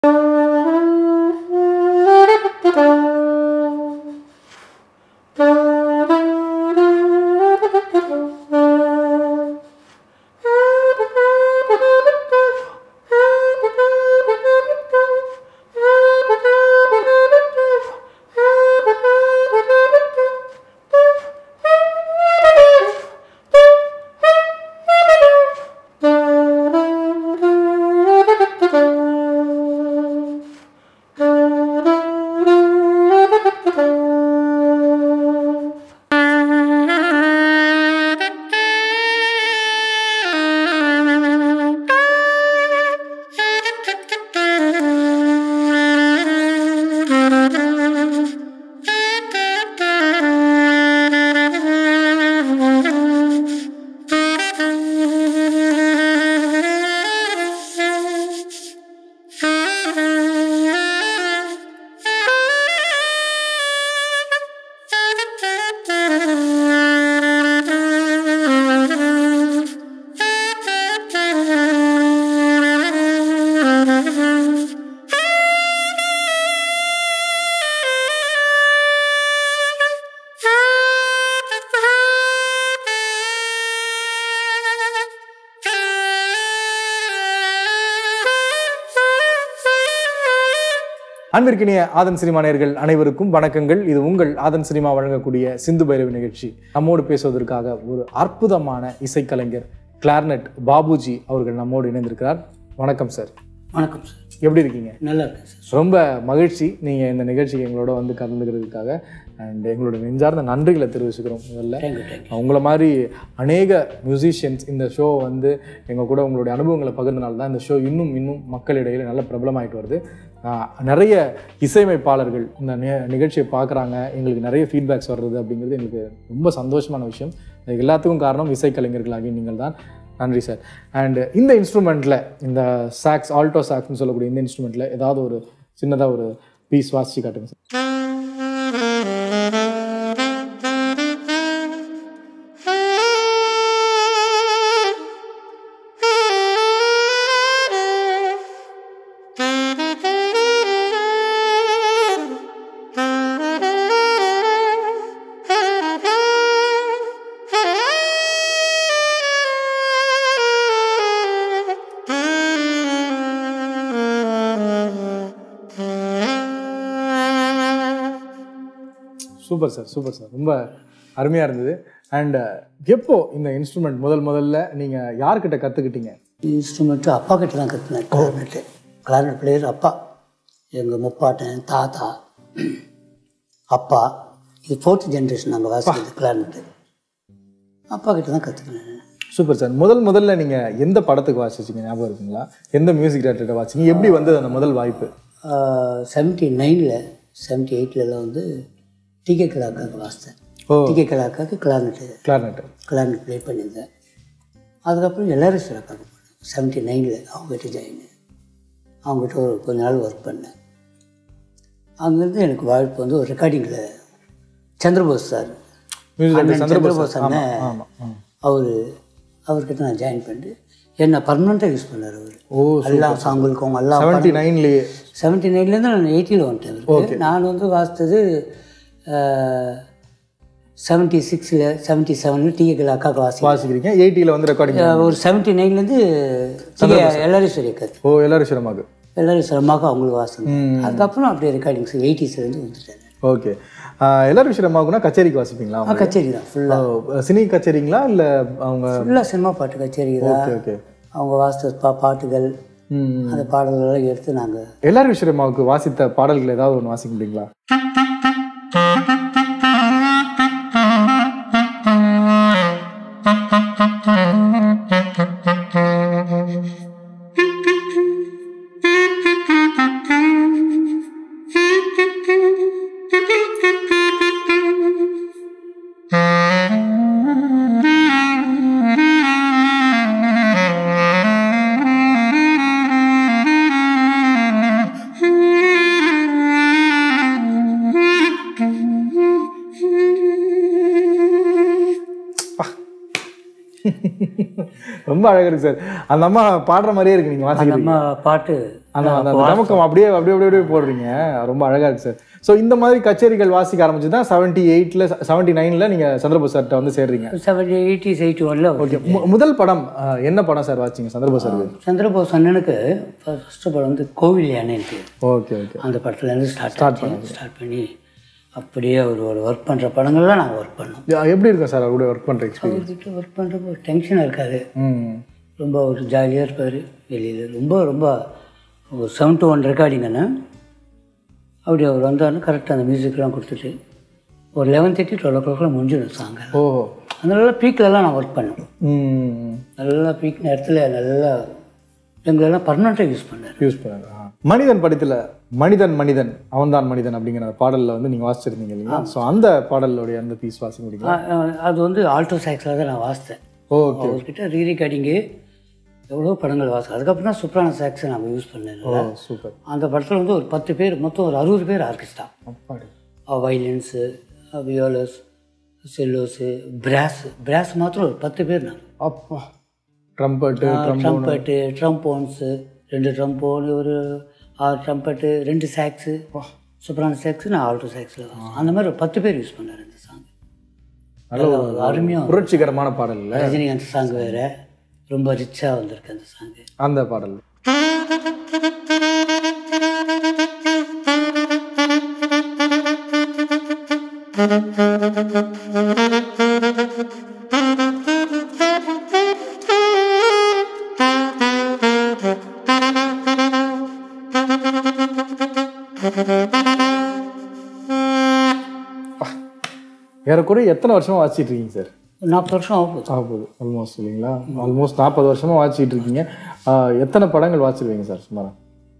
அன்பிற்கினிய ஆதன் சினிமா நேயர்கள் அனைவருக்கும் வணக்கங்கள் இது உங்கள் ஆதன் சினிமா வழங்கக்கூடிய சிந்து பைரவி நிகழ்ச்சி நம்மோடு பேசுவதற்காக ஒரு அற்புதமான இசைக்கலைஞர் கிளார்னட் பாபுஜி அவர்கள் நம்மோடு இணைந்திருக்கிறார் வணக்கம் சார் வணக்கம் சார் எப்படி இருக்கீங்க நல்லா இருக்கேன் சார் ரொம்ப மகிழ்ச்சி நீங்கள் இந்த நிகழ்ச்சிக்கு எங்களோட வந்து கலந்துக்கிறதுக்காக அண்ட் எங்களோட நெஞ்சார்ந்த நன்றிகளை தெரிவிச்சுக்கிறோம் முதல்ல தேங்க்யூ தேங்க்யூ உங்களை மாதிரி அநேக மியூசிஷியன்ஸ் இந்த ஷோ வந்து எங்கள் கூட உங்களுடைய அனுபவங்களை பகிர்ந்தனால தான் இந்த ஷோ இன்னும் இன்னும் மக்களிடையில் நல்ல பிரபலமாயிட்டு வருது ஆஹ் நிறைய இசையமைப்பாளர்கள் இந்த நி- நிகழ்ச்சியை பார்க்குறாங்க எங்களுக்கு நிறைய ஃபீட்பேக்ஸ் வர்றது அப்படிங்கிறது எங்களுக்கு ரொம்ப சந்தோஷமான விஷயம் இதுக்கு எல்லாத்துக்கும் காரணம் இசைக்கலைஞர்களாகிய நீங்கள் தான் நன்றி சார் அண்ட் இந்த இன்ஸ்ட்ருமெண்ட்டில் இந்த சாக்ஸ் ஆல்டோ சாக்ஸ்னு சொல்லக்கூடிய இந்த இன்ஸ்ட்ருமெண்ட்டில் ஏதாவது ஒரு சின்னதாக ஒரு பீஸ் வாசிச்சு காட்டுங்க sir super sir super sir ரொம்ப அருமையாக இருந்தது அண்ட் எப்போ இந்த இன்ஸ்ட்ருமெண்ட் முதல் முதல்ல நீங்கள் யார்கிட்ட கற்றுக்கிட்டீங்க இன்ஸ்ட்ருமெண்ட்டு அப்பா கிட்ட தான் கற்றுனேன் கிளாரினெட்டு கிளாரினட் பிளேயர் அப்பா எங்கள் முப்பாட்டன் தாத்தா அப்பா இது ஃபோர்த் ஜென்ரேஷன் நாங்கள் வாசிக்கிறது கிளாரினெட்டு அப்பா கிட்ட தான் கற்றுக்கினேன் சூப்பர் சார் முதல் முதல்ல நீங்கள் எந்த படத்துக்கு வாசிச்சீங்க ஞாபகம் இருக்குங்களா எந்த மியூசிக் டேரக்டர்கிட்ட வாசிச்சீங்க எப்படி வந்தது அந்த முதல் வாய்ப்பு செவன்ட்டி நைனில் செவன்ட்டி எயிட்லலாம் வந்து டிகே கலாக்காக்கு வாசித்தேன் ஓ. டிகே கலாக்காக்கு கிளாரினெட்டு கிளார்னெட் கிளாரினட் ப்ளே பண்ணியிருந்தேன் அதுக்கப்புறம் எல்லாரும் சிறப்பாக போனேன் செவன்ட்டி நைனில் அவங்ககிட்ட ஜாயின் அவங்ககிட்ட ஒரு கொஞ்ச நாள் ஒர்க் பண்ணேன் அங்கேருந்து எனக்கு வாய்ப்பு வந்து ஒரு ரெக்கார்டிங்கில் சந்திரபோஸ் சார் மியூசிக் அண்ணன் டேரக்டர் சந்திரபோஸ் சந்திரபோஸ் ஆமாம் அண்ணன் ஆமாம் அவர் அவர்கிட்ட நான் ஜாயின் பண்ணிட்டு என்னை பர்மனெண்ட்டாக யூஸ் பண்ணார் அவர் ஓ எல்லா சாங்குகளுக்கும் எல்லா செவன்ட்டி நைன்லேயே செவன்ட்டி நைன்லேருந்து நான் எயிட்டியில் வந்துட்டேன் இவருக்கு. நான் வந்து வாசித்தது செவன்ட்டி சிக்ஸில் செவன்ட்டி செவனில் டிஏக்கில் அக்காவுக்கு வாசி வாசிக்கிறீங்க எயிட்டியில் வந்து ரெக்கார்டிங் ஒரு செவன்ட்டி நைன்லேருந்து எல்லாரீஸ்வரி கத்து ஓ எல்லாரும் சிரமாக்கு எல்லாரீஸ்வரமாக அவங்களுக்கு வாசனை அதுக்கப்புறம் அப்படியே ரெக்கார்டிங்ஸ் எயிட்டிஸ்லேருந்து வந்துட்டேன் ஓகே எல்லாரும் விஷயமாகுனா கச்சேரிக்கு வாசிப்பீங்களா ஆ, கச்சேரி தான் ஃபுல்லாக ஓ, சினி கச்சேரிங்களா இல்லை அவங்க ஃபுல்லாக சினிமா பாட்டு கச்சேரி தான் ஓகே ஓகே அவங்க வாசித்த பா பாட்டுகள் ம் அந்த பாடல்களெல்லாம் எடுத்து நாங்கள் எல்லாரும் விஷயமாவுக்கு வாசித்த பாடல்கள் ஏதாவது ஒன்று வாசிக்க முடியுங்களா Thank you. ரொம்ப அழகா இருக்கு சார் அந்த அம்மா பாடுற மாதிரியே இருக்கு நீங்க அந்த வாசிக்கிறீங்க அம்மா பாட்டு அந்த அந்த நமக்கம் அப்படியே அப்படியே அப்படியே அப்படியே போடுறீங்க ரொம்ப அழகா இருக்கு சார் ஸோ இந்த மாதிரி கச்சேரிகள் வாசிக்க ஆரம்பிச்சு தான் செவன்ட்டி எயிட்டில் செவன்ட்டி நைனில் நீங்கள் சந்திரபோஸ் சார்கிட்ட வந்து சேர்றீங்க செவன்டி எயிட்டிஸ் எயிட்டி ஒனில் ஓகே முதல் படம் அஹ், என்ன படம் சார் வாசிங்க சந்திரபோஸ் சாருக்கு சந்திரபோஸ் அண்ணனுக்கு ஃபஸ்ட்டு படம் வந்து கோவில் யானைன்ட்டு ஓகே ஓகே அந்த படத்துலேருந்து ஸ்டார்ட் பண்ணி ஸ்டார்ட் பண்ணி அப்படியே அவர் ஒரு ஒர்க் பண்ணுற படங்கள்லாம் நாங்கள் ஒர்க் பண்ணோம் எப்படி இருக்கும் சார் அவரோட ஒர்க் பண்ணுற எக்ஸ்பீரியன்ஸ் அவர்கிட்ட ஒர்க் பண்ணுறப்போ ஒரு டென்ஷனாக இருக்காது ம் ரொம்ப ஒரு ஜாலியாக இருப்பார் வெளியில் ரொம்ப ரொம்ப ஒரு செவன் டு ஒன் ரெக்கார்டிங்கன்னு அப்படி அவர் வந்தாருன்னு கரெக்டாக அந்த மியூசிக்லாம் கொடுத்துட்டு ஒரு லெவன் தேர்ட்டி டுவெல் ஓ கிளாக்லாம் முடிஞ்சிடும் சாங்க ஓ அதனால பீக்லலாம் நான் ஒர்க் பண்ணேன் ம் நல்லா பீக் நேரத்தில் நல்லா எங்களெல்லாம் பர்மனெண்ட்டாக யூஸ் பண்ணார் யூஸ் பண்ணாங்க மனிதன் படத்தில் மனிதன் மனிதன் அவன்தான் மனிதன் அப்படிங்கிற அந்த பாடலில் வந்து நீங்கள் வாசிச்சிருந்தீங்க இல்லைங்களா ஸோ அந்த பாடலுடைய அந்த பீஸ் வாசிக்க முடியுங்களா அது வந்து ஆல்டோ சாக்ஸில் தான் நான் வாசித்தேன் ஓகே அவர்கிட்ட ரீ ரெக்கார்டிங்கு எவ்வளோ படங்கள் வாசம் அதுக்கப்புறம் தான் சுப்ரான சாக்ஸை நம்ம யூஸ் பண்ணேன் ஓ சூப்பர் அந்த படத்தில் வந்து ஒரு பத்து பேர் மொத்தம் ஒரு அறுபது பேர் ஆர்கெஸ்ட்ரா அப்பாடி வயலின்ஸு வியோலஸ் செல்லோஸு பிராஸ் பிராஸ் மாத்திரம் ஒரு பத்து பேர் நான் அப்பா ட்ரம்பட்டு ட்ரம் ட்ரம்பட்டு ட்ரம்போன்ஸு ரெண்டு ட்ரம்போன் ஒரு ஆறு ட்ரம்பட்டு ரெண்டு சாக்ஸு சூப்பரான சாக்ஸு நான் ஆல்டோ சாக்ஸில் அந்த மாதிரி ஒரு பத்து பேர் யூஸ் பண்ணார் இந்த சாங் நல்ல ஒரு அருமையாக புரட்சிகரமான பாடல் இல்லை ரஜினிகாந்த் சாங் வேறு ரொம்ப ரிச்சாக வந்திருக்கு அந்த சாங்கு அந்த பாடல் ஏறக்குறைய எத்தனை வருஷமா வாசிச்சிட்டு இருக்கீங்க சார் நாற்பது வருஷம் ஆகும் நாற்பது ஆல்மோஸ்ட் இல்லைங்களா ஆல்மோஸ்ட் நாற்பது வருஷமா வாசிச்சிட்டு இருக்கீங்க ஆஹ் எத்தனை படங்கள் வாசிச்சிருவீங்க சார் சுமாரா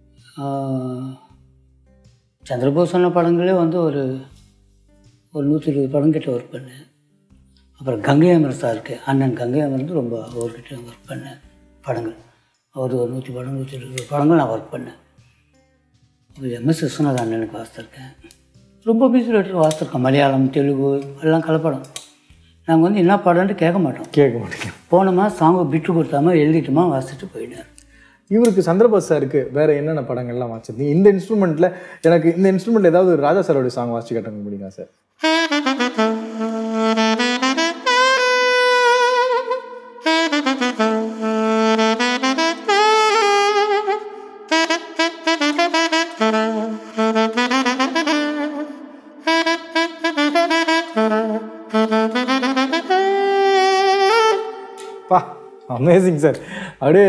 சந்திரபோஸ் சொன்ன படங்களே வந்து ஒரு ஒரு நூற்றி இருபது படம் கிட்ட ஒர்க் பண்ணேன் அப்புறம் கங்கை அமர் சாருக்கு அண்ணன் கங்கை அமர்ந்து ரொம்ப அவர்கிட்ட ஒர்க் பண்ணேன் படங்கள் அவர் ஒரு நூற்றி படம் நூற்றி இருபது படங்கள் நான் ஒர்க் பண்ணேன் அப்புறம் எம்எஸ் விஸ்வநாத அண்ணனுக்கு வாசித்திருக்கேன் ரொம்ப பிஸி ரைட்டர் வாசித்திருக்கேன் மலையாளம் தெலுங்கு எல்லாம் கலப்படம் நாங்கள் வந்து என்ன படம்னு கேட்க மாட்டோம் கேட்க மாட்டேங்க போனோமா சாங்கை பிட்டு கொடுத்தாம எழுதிட்டோமா வாசிட்டு போயிட்டார் இவருக்கு சந்திரபோஸ் சாருக்கு வேற என்னென்ன படங்கள்லாம் வாசிச்சிருந்தீங்க இந்த இன்ஸ்ட்ருமெண்ட்ல எனக்கு இந்த இன்ஸ்ட்ருமெண்ட்ல ஏதாவது ஒரு ராஜா சாரோட சாங் வாசிச்சு கட்ட முடியுமா சார் பா அமேசிங் சார் அப்படியே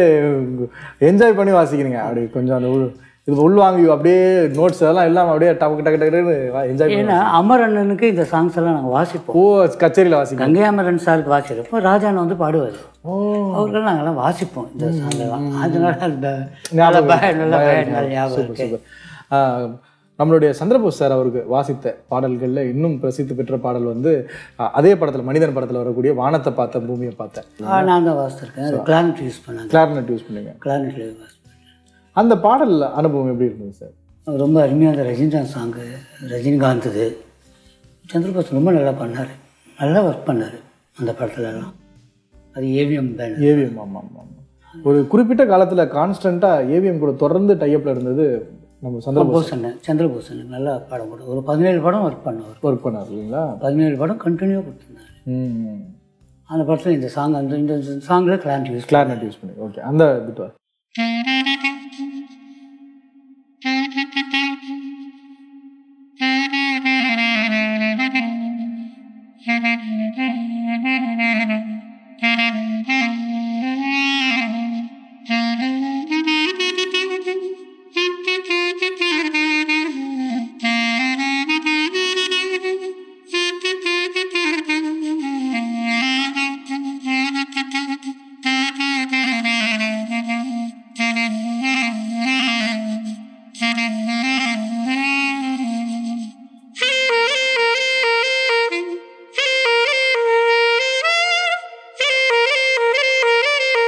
என்ஜாய் பண்ணி வாசிக்கிறீங்க அப்படியே கொஞ்சம் அந்த உள் இது உள்வாங்கி அப்படியே நோட்ஸ் அதெல்லாம் இல்லாமல் அப்படியே டக்கு டக்கு டக்கு என்ஜாய் பண்ணி ஏன்னா அமர் அண்ணனுக்கு இந்த சாங்ஸ் எல்லாம் நாங்கள் வாசிப்போம் ஓ கச்சேரியில் வாசிங்க கங்கை அமரன் சாருக்கு வாசிக்கிறப்போ ராஜான் வந்து பாடுவார் ஓ அவர்கள் நாங்கெல்லாம் வாசிப்போம் இந்த சாங்கெல்லாம் அதனால அந்த நல்ல பய- நல்ல பய- நல்ல ஞாபகம் இருக்கு சூப்பர் ஆஹ், நம்மளுடைய சந்திரபோஸ் சார் அவருக்கு வாசித்த பாடல்களில் இன்னும் பிரசித்தி பெற்ற பாடல் வந்து ஆஹ், அதே படத்தில் மனிதன் படத்தில் வரக்கூடிய வானத்தை பார்த்தேன் பூமியை பார்த்தேன் ஆ, நான் தான் வாசித்திருக்கேன் அது கிளாரினட் யூஸ் பண்ணாங்க கிளாரினட் யூஸ் பண்ணீங்க கிளாரினட்ல வாசி அந்த பாடல் அனுபவம் எப்படி இருந்தது சார் ரொம்ப அருமையாக அந்த ரஜினிகாந்த் சாங்கு ரஜினிகாந்த் இது சந்திரபோஸ் ரொம்ப நல்லா பண்ணார் நல்லா ஒர்க் பண்ணார் அந்த படத்துலலாம் அது ஏவிஎம் பேனர் ஏவிஎம் ஆமாம் ஆமாம் ஆமாம் ஒரு குறிப்பிட்ட காலத்தில் கான்ஸ்டண்ட்டாக ஏவிஎம் கூட தொடர்ந்து டைப்பில் இருந்தது நம்ம சந்திரபோஸ் போசன் சந்திரபோசன் நல்லா படம் போட்டு ஒரு பதினேழு படம் ஒர்க் பண்ணவர் ஒர்க் பண்ணார் இல்லைங்களா பதினேழு படம் கண்டினியூவாக கொடுத்துருந்தார் ம் அந்த படத்தில் இந்த சாங் அந்த இந்த சாங்கில் கிளாரினட் யூஸ் கிளாரினட் யூஸ் பண்ணி ஓகே அந்த பிட்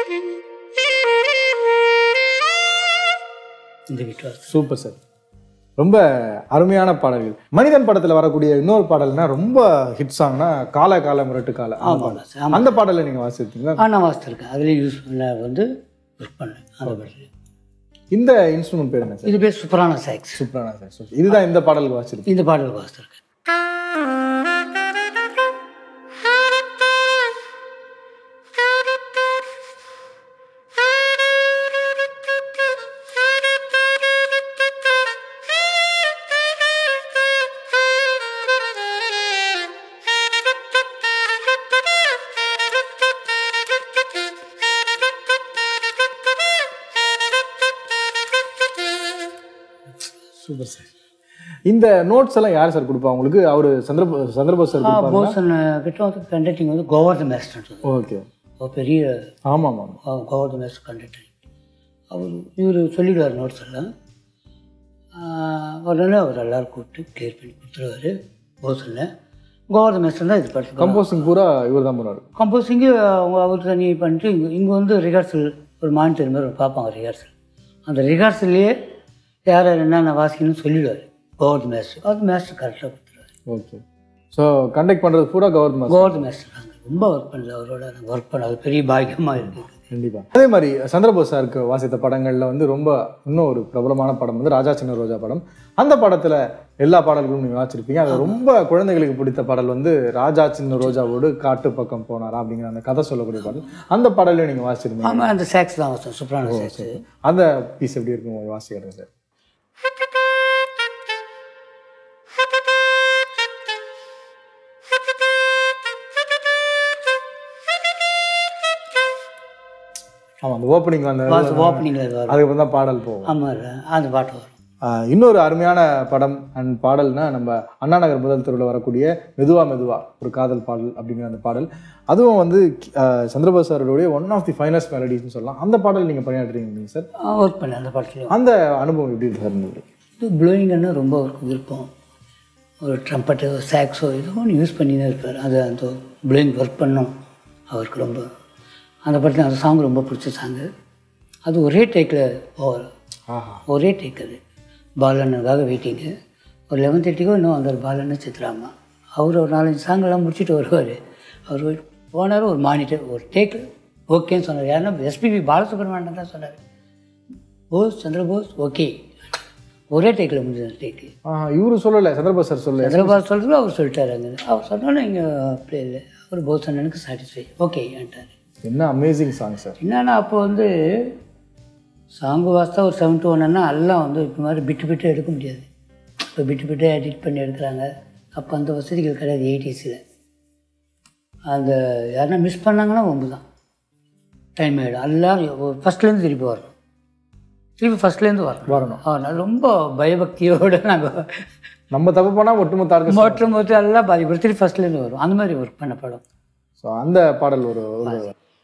இந்த விட்டுவார் சூப்பர் சார் ரொம்ப அருமையான பாடல்கள் மனிதன் படத்துல வரக்கூடிய இன்னொரு பாடல்னா ரொம்ப ஹிட் சாங்னா கால கால முரட்டு கால அந்த ஆமாம் பாடல். சார் ஆமாம் அந்த பாடலை நீங்க வாசிச்சிருக்கீங்களா ஆ நான் வாசித்திருக்கேன் அதுலேயும் யூஸ் பண்ண வந்து ஒர்க் பண்ணேன் அந்த படத்தில் இந்த இன்ஸ்ட்ருமெண்ட் பேர் என்ன சார் இது பேர் சுப்ரானா சாக்ஸ் சூப்பரான சார் சூப்பர். இதுதான் இந்த பாடலுக்கு வாசிச்சிருக்கீங்க இந்த பாடல் வாசித்திருக்கேன் சூப்பர் சார் இந்த நோட்ஸ் எல்லாம் யார் சார் கொடுப்பா உங்களுக்கு அவரு சந்திர சந்திரபோஸ் சார் கொடுப்பாங்க போசன் கிட்ட வந்து கண்டக்டிங் வந்து கோவர்தன் மேஸ்டர் ஓகே ஒரு பெரிய ஆமாம் ஆமாம் கோவர்தன் மேஸ்டர் கண்டக்டர் அவர் இவர் சொல்லிடுவார் நோட்ஸ் எல்லாம் ஆஹ் உடனே அவர் எல்லாரும் கூப்பிட்டு கிளியர் பண்ணி கொடுத்துருவாரு போசனில் கோவர்தன் மேஸ்டர் தான் இது படிச்சு கம்போசிங் பூரா இவர் தான் பண்ணுவார் கம்போசிங்கு அவங்க அவர் தனி பண்ணிட்டு இங்கே இங்கே வந்து ரிஹர்சல் ஒரு மானிட்டர் மாதிரி ஒரு பார்ப்பாங்க ரிஹர்சல் அந்த ரிஹர்சல்லையே யார் யார் என்னென்ன வாசிக்கணும்னு சொல்லிடுவார் கோவர்தன் மேஸ்டர் அது மேஸ்டர் கரெக்டாக கொடுத்துருவாரு ஓகே ஸோ கண்டக்ட் பண்ணுறது பூரா கவர்மெண்ட் கோவர்தன் மேஸ்டர் நாங்கள் ரொம்ப ஒர்க் பண்ணல அவரோட நாங்கள் ஒர்க் பண்ண அது பெரிய பாக்கியமாக இருக்குது கண்டிப்பா அதே மாதிரி சந்திரபோஸ் சாருக்கு வாசித்த படங்கள்ல வந்து ரொம்ப இன்னும் ஒரு பிரபலமான படம் வந்து ராஜா சின்ன ரோஜா படம் அந்த படத்துல எல்லா பாடல்களும் நீங்க வாசிச்சிருப்பீங்க அது ரொம்ப குழந்தைகளுக்கு பிடித்த பாடல் வந்து ராஜா சின்ன ரோஜாவோடு காட்டு பக்கம் போனாரா அப்படிங்கிற அந்த கதை சொல்லக்கூடிய பாடல் அந்த பாடலையும் நீங்க வாசிச்சிருந்தீங்க ஆமாம் அந்த சாக்ஸ் தான் வாசம் சூப்பரான சாக்ஸ் அந்த பீஸ் எப்படி இருக்கும் உங்க வாசிக்கிறது சார் ஆமா அந்த ஓப்பனிங் அந்த ஓப்பனிங்கில் இது வரும் அதுக்கப்புறம் தான் பாடல் போகும் ஆமாம் அந்த பாட்டு வரும் ஆஹ் இன்னொரு அருமையான படம் அண்ட் பாடல்னா நம்ம அண்ணா நகர் முதல் தெருவில் வரக்கூடிய மெதுவா மெதுவா ஒரு காதல் பாடல் அப்படிங்கிற அந்த பாடல் அதுவும் வந்து ஆஹ் சந்திரபாபு சாரோடைய ஒன் ஆஃப் தி ஃபைனஸ்ட் மெலடிஸ்னு சொல்லலாம் அந்த பாடல் நீங்கள் பணியாற்றுறீங்க சார் ஒர்க் பண்ணேன் அந்த பாட்டுலையும் அந்த அனுபவம் எப்படி சார் இருந்தது இது ப்ளோயிங்கன்னா ரொம்ப அவருக்கு விருப்பம் ஒரு ட்ரம்பட்டு சாக்ஸோ ஏதோ ஒன்று யூஸ் பண்ணி தான் இருப்பார் அது அந்த ப்ளோயிங் ஒர்க் பண்ணோம் அவருக்கு ரொம்ப அந்த படத்தில் அந்த சாங் ரொம்ப பிடிச்ச சாங்கு அது ஒரே டேக்கில் போவார் ஆஹா ஒரே டேக் அது பாலனுக்காக வெயிட்டிங்கு ஒரு லெவன் தேர்ட்டிக்கோ இன்னும் வந்தார் பாலன்னு சித்ராமா அவர் ஒரு நாலஞ்சு சாங்கெல்லாம் முடிச்சுட்டு வருவார் அவர் போனார் ஒரு மானிட்டர் ஒரு டேக் ஓகேன்னு சொன்னார் யாருன்னா எஸ்பிபி பாலசுப்ரமணியன் தான் சொன்னார் போஸ் சந்திரபோஸ் ஓகே ஒரே டேக்கில் முடிஞ்சது டேக்கு ஆஹா இவரு சொல்லலை சந்திரபாபு சார் சொல்லல ஹைதராபாத் சொல்கிறது அவர் சொல்லிட்டாரு அங்கே அவர் சொன்னோன்னே இங்கே அப்படியே இல்லை அவர் போஸ் அண்ணனுக்கு சாட்டிஸ்ஃபை ஓகே ஏன்ட்டார் என்ன அமேசிங் சாங் சார் என்னன்னா அப்போ வந்து சாங்கு வாஸ்தா ஒரு செவன் டு ஒன்னா எல்லாம் வந்து இப்போ மாதிரி பிட்டு பிட்டு எடுக்க முடியாது இப்போ பிட்டு பிட்டு எடிட் பண்ணி எடுக்கிறாங்க அப்போ அந்த வசதிகள் கிடையாது எயிட்டிஸில் அந்த யாருன்னா மிஸ் பண்ணாங்கன்னா ஒம்பு தான் டைம் ஆகிடும் எல்லோரும் ஃபஸ்ட்லேருந்து திருப்பி வரணும் திருப்பி ஃபஸ்ட்லேருந்து வரணும் வரணும் அதனால் ரொம்ப பயபக்தியோடு நாங்கள் நம்ம தப்பு பண்ணால் ஒட்டுமொத்த ஆர்கெஸ்ட்ரா மோட்டர் மோட்டர் எல்லாம் பாதிப்படும் திருப்பி ஃபஸ்ட்லேருந்து வரும் அந்த மாதிரி ஒர்க் பண்ண படம் ஸோ அந்த பாடல் ஒரு ஒரு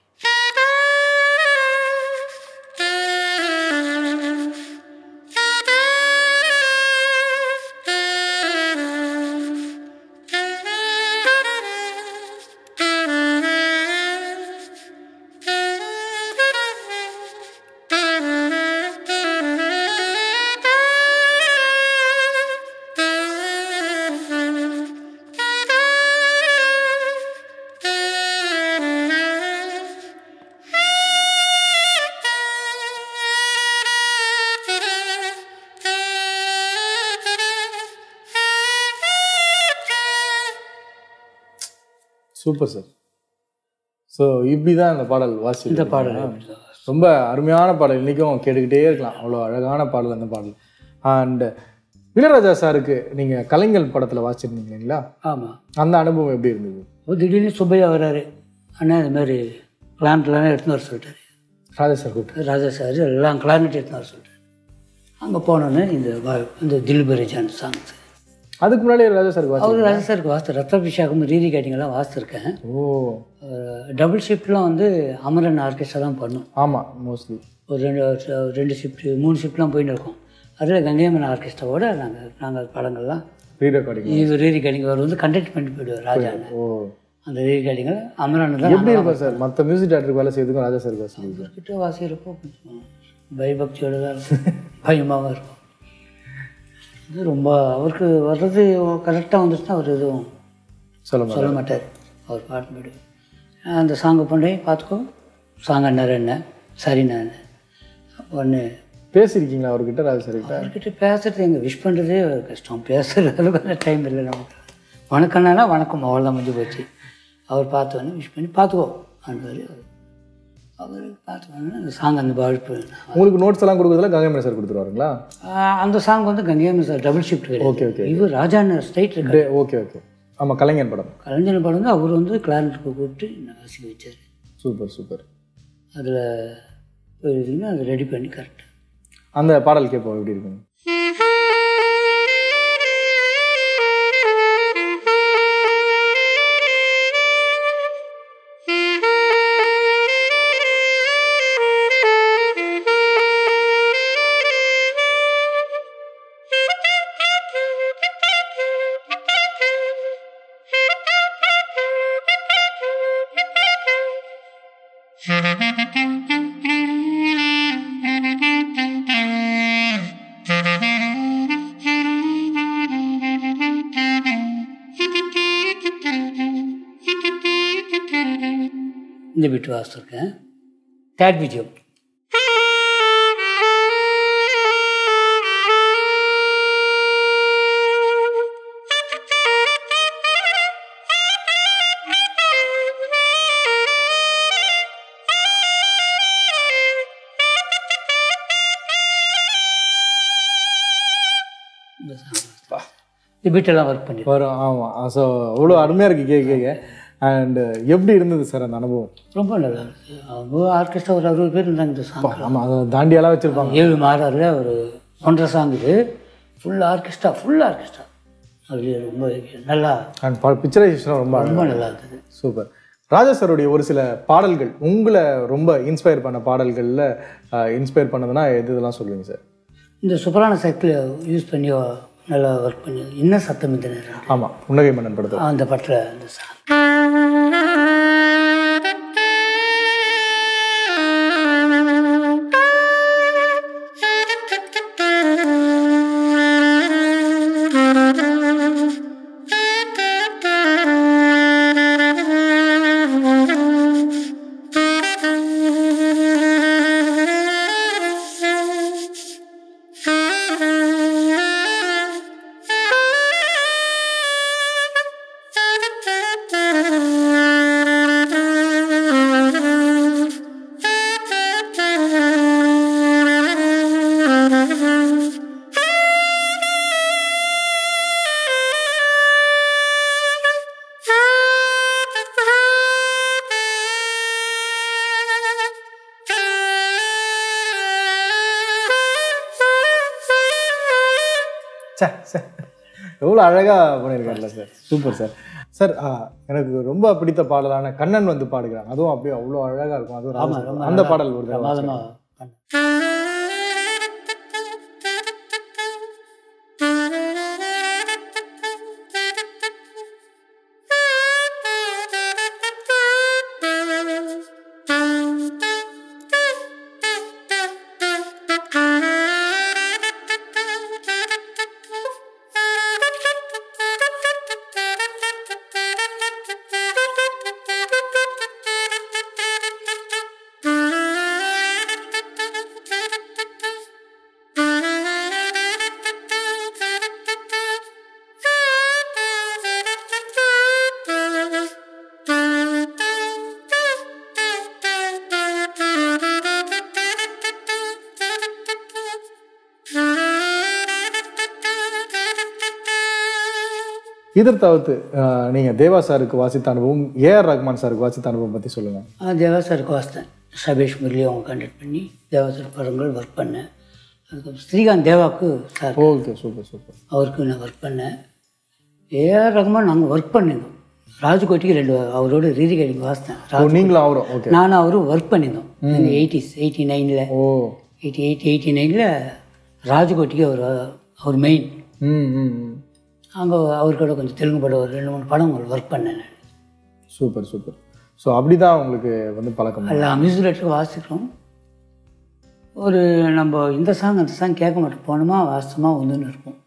சூப்பர் சார் ஸோ இப்படி தான் இந்த பாடல் வாசி இந்த பாடல் ரொம்ப அருமையான பாடல் இன்றைக்கும் கேட்டுக்கிட்டே இருக்கலாம் அவ்வளோ அழகான பாடல் அந்த பாடல் அண்ட் இளையராஜா சாருக்கு நீங்கள் கலைஞர் படத்தில் வாசிச்சிருந்தீங்க இல்லைங்களா ஆமாம் அந்த அனுபவம் எப்படி இருந்தது ஒரு திடீர்னு சுப்பையா வராரு அண்ணா இது மாதிரி கிளானட்லாம் எடுத்துன்னு வர சொல்லிட்டாரு ராஜா சார் கூப்பிட்டு ராஜா சார் எல்லாம் கிளானட் எடுத்துன்னு வர சொல்லிட்டாரு அங்கே போனோன்னே இந்த வா- இந்த தில்பரிஜான் சாங்ஸ் அதுக்கு முன்னாடி ராஜா சாருக்கு வாசி அவர் ராஜா சாருக்கு வாஸ்து ரத்தாபிஷேகம் ரீதி கேட்டிங்கெல்லாம் வாசித்திருக்கேன் ஓ டபுள் ஷிஃப்ட்லாம் வந்து அமரன் ஆர்கெஸ்ட்ரா தான் பண்ணும் ஆமாம் மோஸ்ட்லி ஒரு ரெண்டு வருஷம் ரெண்டு ஷிஃப்ட்டு மூணு ஷிஃப்ட்லாம் போயின்னு இருக்கோம் அதில் கங்கையம்மன் ஆர்கெஸ்ட்ராவோட நாங்கள் நாங்கள் படங்கள்லாம் ரீ ரெக்கார்டிங் இது ரீ ரெக்கார்டிங் அவர் வந்து கண்டக்ட் பண்ணிட்டு போயிடுவார் ராஜா ஓ அந்த ரீ ரெக்கார்டிங்கில் அமரன் தான் எப்படி இருக்கும் சார் மற்ற மியூசிக் டேரக்டருக்கு வேலை செய்யறதுக்கும் ராஜா சாருக்கு வாசி கிட்ட வாசிக்கிறப்போ கொஞ்சம் பயபக்தியோட தான் இருக்கும் பயமாகவும் இருக்கும் இது ரொம்ப அவருக்கு வர்றது கரெக்டாக வந்துச்சுன்னா அவர் எதுவும் சொல்ல மாதிரி சொல்ல மாட்டார் அவர் பாட்டு போய்டு அந்த சாங்கை பண்ணி பார்த்துக்கோ சாங் அண்ணார் என்ன சரிண்ணா என்ன ஒன்று பேசியிருக்கீங்களா அவர்கிட்ட ராஜசரி அவர்கிட்ட பேசுறது எங்கள் விஷ் பண்ணுறதே கஷ்டம் பேசுகிற அளவுக்கு டைம் இல்லை நமக்கு வணக்கம்னா வணக்கம் அவ்வளோதான் முடிஞ்சு போச்சு அவர் பார்த்தோன்னே விஷ் பண்ணி பார்த்துக்கோ அனுப்பார் அவர் பார்த்தோன்னே அந்த சாங் அந்த வாழ்ப்பு உங்களுக்கு நோட்ஸ் எல்லாம் கொடுக்குறதுல கங்கை சார் கொடுத்துருவாருங்களா ஆஹ் அந்த சாங் வந்து கங்கையாமி sir double shift okay okay இவர் ராஜாண்ண ஸ்டேட் இருக்கு டே ஓகே ஓகே ஆமாம் கலைஞர் படம் கலைஞர் படம் வந்து அவர் வந்து கிளாரினட்டுக்கு கூப்பிட்டு என்னை வாசிக்க வச்சார் சூப்பர் சூப்பர் அதில் போயிருந்தீங்கன்னா அதை ரெடி பண்ணி கரெக்டாக அந்த பாடல் கேட்போம் எப்படி இருக்குங்க இந்த பிட்டு வாசிச்சிருக்கேன் தேட் விஜயம் இந்த song. இந்த பீட்டெல்லாம் ஒர்க் பண்ணி வரும் ஆமாம் ஸோ அவ்வளோ அருமையாக இருக்குது கேட்க கேட்க அண்டு எப்படி இருந்தது சார் அந்த அனுபவம் ரொம்ப நல்லா இருந்துச்சு அவங்க ஆர்கெஸ்ட்ரா ஒரு அறுபது பேர் இருந்தாங்க இந்த சாங் ஆமாம் அதை தாண்டியெல்லாம் வச்சுருப்பாங்க ஏழு மாறாரில் ஒரு ஒன்றரை சாங் இது ஃபுல் ஆர்கெஸ்ட்ரா ஃபுல் ஆர்கெஸ்ட்ரா அது ரொம்ப நல்லா அண்ட் பிக்சரைசேஷன் ரொம்ப ரொம்ப நல்லா இருந்தது சூப்பர் ராஜா சாருடைய ஒரு சில பாடல்கள் உங்களை ரொம்ப இன்ஸ்பயர் பண்ண பாடல்களில் இன்ஸ்பயர் பண்ணதுன்னா எது இதெல்லாம் சொல்லுவீங்க சார் இந்த சுப்பரான சைக்கிள் யூஸ் பண்ணி நல்லா ஒர்க் பண்ணி என்ன சத்தம் இந்த நேரம் ஆமாம் புன்னகை மன்னன் படத்தில் அந்த பட்டில் அந்த சாங் சார் சார் எவ்வளோ அழகாக பண்ணியிருக்காருல்ல சார் சூப்பர் சார் சார் ஆ, எனக்கு ரொம்ப பிடித்த பாடலான கண்ணன் வந்து பாடுகிறான் அதுவும் அப்படியே அவ்வளோ அழகாக இருக்கும் அதுவும் ராஜா ஆமாம் சார். ரொம்ப அந்த பாடல் ஒரு தடவை பிரமாதமாக இதர் தவிர்த்து ஆ, நீங்க தேவா சாருக்கு வாசித்த அனுபவம் ஏஆர் ரஹ்மான் சாருக்கு வாசித்த அனுபவம் பற்றி சொல்லுங்க ஆ, தேவாசருக்கு வாசித்தேன் சபேஷ் முரளி அவங்க கண்டக்ட் பண்ணி தேவாசர் படங்கள் ஒர்க் பண்ணேன் அதுக்கப்புறம் ஸ்ரீகாந்த் தேவாவுக்கு சார் ஓகே சூப்பர் சூப்பர் அவருக்கு நான் ஒர்க் பண்ணேன் ஏஆர் ரகுமான் நாங்கள் ஒர்க் பண்ணியிருந்தோம் ராஜ்கோட்டிக்கு ரெண்டு அவரோட ரீதி கடிக்கு வாசித்தேன் ஓ நீங்களும் அவரும் ஓகே நானும் அவரும் ஒர்க் பண்ணியிருந்தோம் இந்த எயிட்டிஸ் எயிட்டி நைனில் ஓ எயிட்டி எயிட் எயிட்டி நைனில் ராஜ்கோட்டிக்கு அவர் அவர் மெயின் ம் ம் ம். அங்கே அவர் கூட கொஞ்சம் தெலுங்கு படம் ஒரு ரெண்டு மூணு படம் ஒர்க் பண்ணேன் நான் சூப்பர் சூப்பர் ஸோ அப்படி தான் உங்களுக்கு வந்து பழக்கம் எல்லா மியூசிக் வாசிக்கிறோம் ஒரு நம்ம இந்த சாங் அந்த சாங் கேட்க மாட்டோம் போனோமா வாசமாக வந்துன்னு இருப்போம்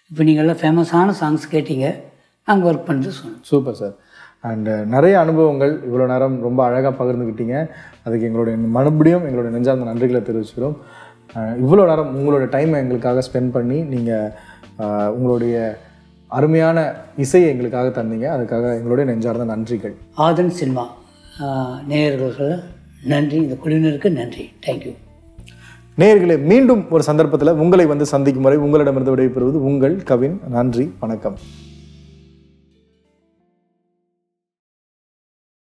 இப்போ நீங்கள்லாம் ஃபேமஸான சாங்ஸ் கேட்டீங்க அங்கே ஒர்க் பண்ணிட்டு சொன்னோம் சூப்பர் சார் அண்டு நிறைய அனுபவங்கள் இவ்வளோ நேரம் ரொம்ப அழகாக பகிர்ந்துக்கிட்டீங்க அதுக்கு எங்களுடைய மறுபடியும் எங்களுடைய நெஞ்சார்ந்த நன்றிகளை தெரிவிச்சுக்கிறோம் அஹ் இவ்வளோ நேரம் உங்களோட டைமை எங்களுக்காக ஸ்பெண்ட் பண்ணி நீங்கள் உங்களுடைய அருமையான இசையை எங்களுக்காக தந்தீங்க அதுக்காக எங்களுடைய நெஞ்சார்ந்த நன்றிகள் ஆதன் சினிமா நேயர்களுக்கு நன்றி இந்த குழுவினருக்கு நன்றி தேங்க்யூ நேயர்களே மீண்டும் ஒரு சந்தர்ப்பத்தில் உங்களை வந்து சந்திக்கும் வரை உங்களிடமிருந்து விடைபெறுவது உங்கள் கவின் நன்றி வணக்கம்